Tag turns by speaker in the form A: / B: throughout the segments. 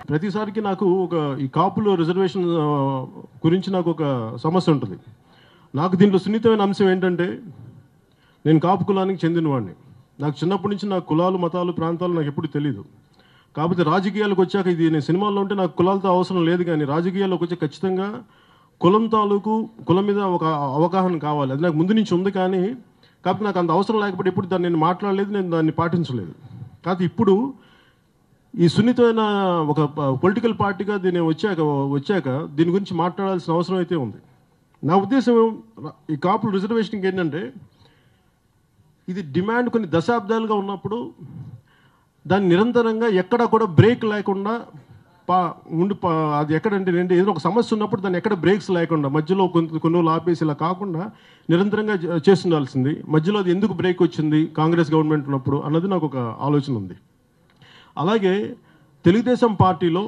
A: ప్రతిసారికి నాకు ఒక ఈ కాపులు రిజర్వేషన్ ఆ, గురించి నాకు ఒక సమస్య ఉంటుంది నాకు దీంట్లో సున్నితమైన అంశం ఏంటంటే నేను కాపు కులానికి చెందినవాడిని నాకు చిన్నప్పటి నుంచి నాకు కులాలు మతాలు ప్రాంతాలు నాకు ఎప్పుడు తెలియదు కాకపోతే రాజకీయాలకు వచ్చాక ఇది నేను సినిమాల్లో ఉంటే నాకు కులాలతో అవసరం లేదు కానీ రాజకీయాల్లోకి వచ్చి ఖచ్చితంగా కులం తాలూకు కులం మీద ఒక అవగాహన కావాలి అది నాకు ముందు నుంచి ఉంది కానీ కాకపోతే నాకు అంత అవసరం లేకపోతే ఎప్పుడు దాన్ని నేను మాట్లాడలేదు నేను దాన్ని పాటించలేదు కాకపోతే ఇప్పుడు ఈ సున్నితమైన ఒక పొలిటికల్ పార్టీగా దీన్ని వచ్చాక వచ్చాక దీని గురించి మాట్లాడాల్సిన అవసరం అయితే ఉంది నా ఉద్దేశం ఈ కాపుల రిజర్వేషన్కి ఏంటంటే ఇది డిమాండ్ కొన్ని దశాబ్దాలుగా ఉన్నప్పుడు దాన్ని నిరంతరంగా ఎక్కడ కూడా బ్రేక్ లేకుండా పా ఉండి పా అది ఎక్కడంటే ఏంటి ఏదైనా ఒక సమస్య ఉన్నప్పుడు దాన్ని ఎక్కడ బ్రేక్స్ లేకుండా మధ్యలో కొంత కొన్ని రోజులు ఆపేసి ఇలా కాకుండా నిరంతరంగా చే- చేస్తుండాల్సింది మధ్యలో అది ఎందుకు బ్రేక్ వచ్చింది కాంగ్రెస్ గవర్నమెంట్ ఉన్నప్పుడు అన్నది నాకు ఒక ఆలోచన ఉంది అలాగే తెలుగుదేశం పార్టీలో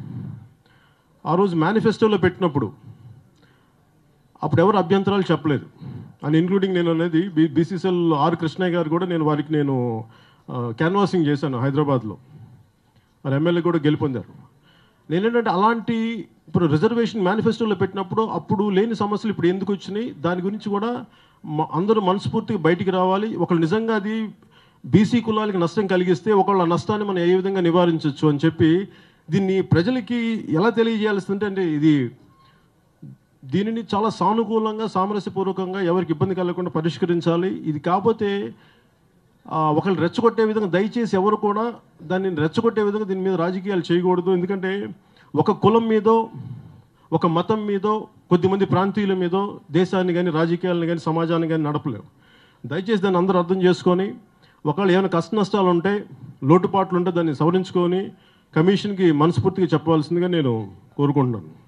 A: ఆ రోజు మేనిఫెస్టోలో పెట్టినప్పుడు అప్పుడు ఎవరు అభ్యంతరాలు చెప్పలేదు అండ్ ఇంక్లూడింగ్ నేను అనేది బి బీసీసీఎల్ ఆర్ కృష్ణయ్య గారు కూడా నేను వారికి నేను క్యాన్వాసింగ్ చేశాను హైదరాబాద్లో మరి ఎమ్మెల్యే కూడా గెలుపొందారు నేనేంటంటే అలాంటి ఇప్పుడు రిజర్వేషన్ మేనిఫెస్టోలో పెట్టినప్పుడు అప్పుడు లేని సమస్యలు ఇప్పుడు ఎందుకు వచ్చినాయి దాని గురించి కూడా మ- అందరూ మనస్ఫూర్తిగా బయటికి రావాలి ఒకళ్ళు నిజంగా అది బీసీ కులాలకి నష్టం కలిగిస్తే ఒకళ్ళ నష్టాన్ని మనం ఏ విధంగా నివారించవచ్చు అని చెప్పి దీన్ని ప్రజలకి ఎలా తెలియజేయాల్సిందంటే అంటే ఇది దీనిని చాలా సానుకూలంగా సామరస్యపూర్వకంగా ఎవరికి ఇబ్బంది కలగకుండా పరిష్కరించాలి ఇది కాకపోతే ఆ, ఒకళ్ళు రెచ్చగొట్టే విధంగా దయచేసి ఎవరు కూడా దాన్ని రెచ్చగొట్టే విధంగా దీని మీద రాజకీయాలు చేయకూడదు ఎందుకంటే ఒక కులం మీదో ఒక మతం మీదో కొద్దిమంది ప్రాంతీయుల మీదో దేశాన్ని కానీ రాజకీయాలను కానీ సమాజాన్ని కానీ నడపలేవు దయచేసి దాన్ని అందరూ అర్థం చేసుకొని ఒకవేళ ఏమైనా కష్ట నష్టాలు ఉంటే లోటుపాట్లు ఉంటే దాన్ని సవరించుకొని కమిషన్కి మనస్ఫూర్తిగా చెప్పవలసిందిగా నేను కోరుకుంటున్నాను